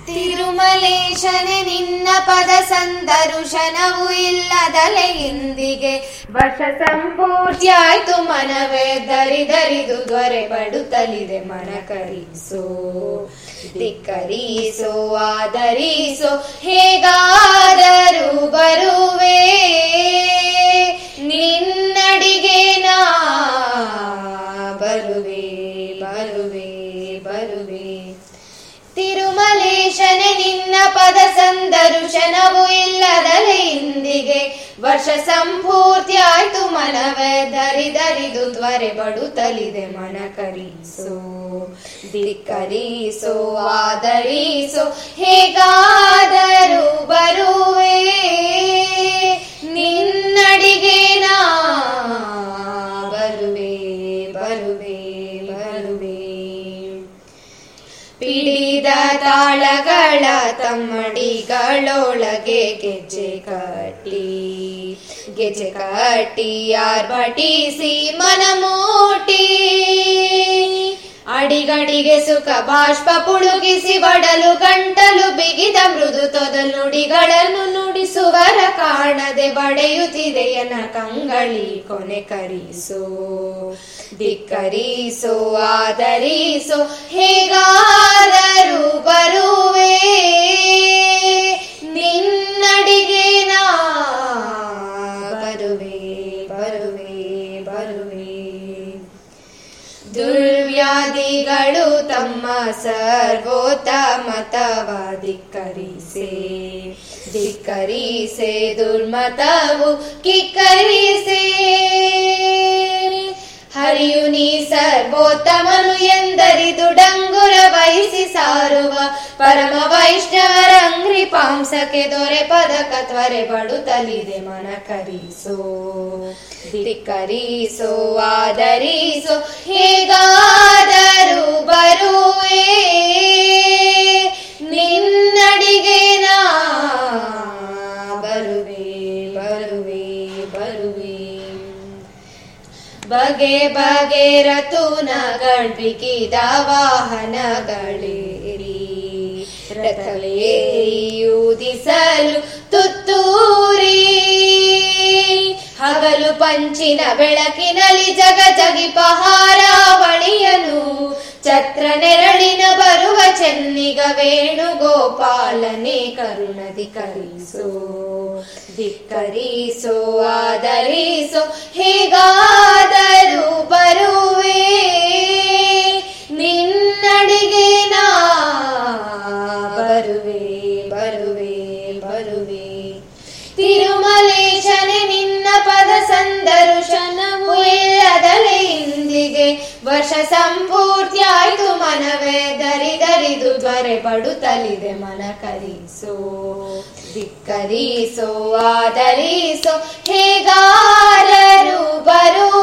ತಿರುಮಲೇಶನೆ ನಿನ್ನ ಪದ ಸಂದರುಶನವು ಇಲ್ಲದಲೆ ಇಂದಿಗೆ ವರ್ಷ ಸಂಪೂರ್ತಿಯಾಯ್ತು ಮನವೇ ದರಿದರಿದು ದೊರೆ ಬಡುತ್ತಲಿದೆ ಮನ ಕರಿಸೋ ಧಿಕ್ಕರಿಸೋ ಆದರಿಸೋ ಹೇಗಾದರೂ ಬರುವೆ ನಿನ್ನಡಿಗೆ ನಾ ಬರುವೆ ಬರುವೆ ಬರುವೆ ತಿರುಮಲೇಶನೆ ನಿನ್ನ ಪದ ಸಂದರುಶನವು ಇಲ್ಲದಲೆ ಇಂದಿಗೆ ವರ್ಷ ಸಂಪೂರ್ತಿ ಆಯ್ತು ಮನವೇ ದರಿದರಿದು ತ್ವರೆ ಬಡುತ್ತಲಿದೆ ಮನ ಕರಿಸೋ ಧಿಕ್ಕರಿಸೋ ಆದರಿಸೋ ಹೇಗಾದರೂ ಬರುವೆ ನಿನ್ನಡಿಗೆ ನಾ ಬರುವೆ ಬರುವೆ ಬರುವೆ ಪಿಡಿದ ತಾಳಗಳ ತಮ್ಮಡಿಗಳೊಳಗೆ ಗೆಜ್ಜೆ ಕಟ್ಟಿ ಗೆಜ್ಜೆ ಕಟ್ಟಿ ಆರ್ಭಟಿಸಿ ಮನಮೂಟಿ ಅಡಿಗಡಿಗೆ ಸುಖ ಬಾಷ್ಪ ಪುಳುಗಿಸಿ ಬಡಲು ಗಂಟಲು ಬಿಗಿದ ಮೃದು ತೊದಲು ನುಡಿಗಳನ್ನು ನುಡಿಸುವರ ಕಾಣದೆ ಬಡೆಯುತ್ತಿದೆಯನ ಕಂಗಳಿ ಕೊನೆ ಕರಿಸೋ ಧಿಕ್ಕರಿಸೋ ಆದರಿಸೋ ಹೇಗಾದರೂ ಬರುವೆ ನಿನ್ನಡಿಗೆ ನಾ ಬರುವೆ ಬರುವೆ ಬರುವೆ ದುರ್ವ್ಯಾಧಿಗಳು ತಮ್ಮ ಸರ್ವೋತ್ತಮತವ ಧಿಕ್ಕರಿಸೆ ಧಿಕ್ಕರಿಸೆ ದುರ್ಮತವು ಕಿಕ್ಕರಿಸೆ ಹರಿಯು ನೀ ಸರ್ವೋತ್ತಮನು ಎಂದರಿದು ಡಂಗುರ ವಹಿಸಿ ಸಾರುವ ಪರಮ ವೈಷ್ಣವರಂಗ್ರಿ ಪಾಂಸಕ್ಕೆ ದೊರೆ ಪದಕ ತ್ವರೆ ಬಡುತ್ತಲಿದೆ ಮನ ಕರಿಸೋ ಧಿಕ್ಕರಿಸೋ ಆದರಿಸೋ ಹೇಗಾದರೂ ಬರುವೆ ನಿನ್ನಡಿಗೆ ನಾ ಬರುವೆ ಬರುವೆ ಬರುವೆ ಬಗೆ ಬಗೆ ರತುನಗಳ್ ಬಿಗಿದ ವಾಹನಗಳೇರಿ ರಥವೇಯೂದಿಸಲು ತುತ್ತೂರಿ ಹಗಲು ಪಂಚಿನ ಬೆಳಕಿನಲ್ಲಿ ಜಗ ಜಗಿಪ ಹಾರಾವಳಿಯನು ಛತ್ರ ನೆರಳಿನ ಬರುವ ಚೆನ್ನಿಗ ವೇಣುಗೋಪಾಲನೆ ಕರುಣದಿ ಕರಿಸೋ ಧಿಕ್ಕರಿಸೋ ಆದರಿಸೋ ಹೇಗಾದರೂ ಬರುವೆ ನಿನ್ನಡಿಗೆ ನಾ ಬರುವೆ ಬರುವೆ ಬರುವೆ ತಿರುಮಲೇಶನೆ ನಿನ್ನ ಪದ ಸಂದರುಶನವು ಇಲ್ಲದಲೆ ಇಂದಿಗೆ ವರ್ಷ ಸಂಪೂರ್ತಿ ಆಯ್ತು ಮನವೇ ದರಿದರಿದು ತ್ವರೆ ಬಡುತ್ತಲಿದೆ ಮನ ಕರಿಸೋ ಧಿಕ್ಕರಿಸೋ ಆದರಿಸೋ ಹೇಗಾದರೂ ಬರು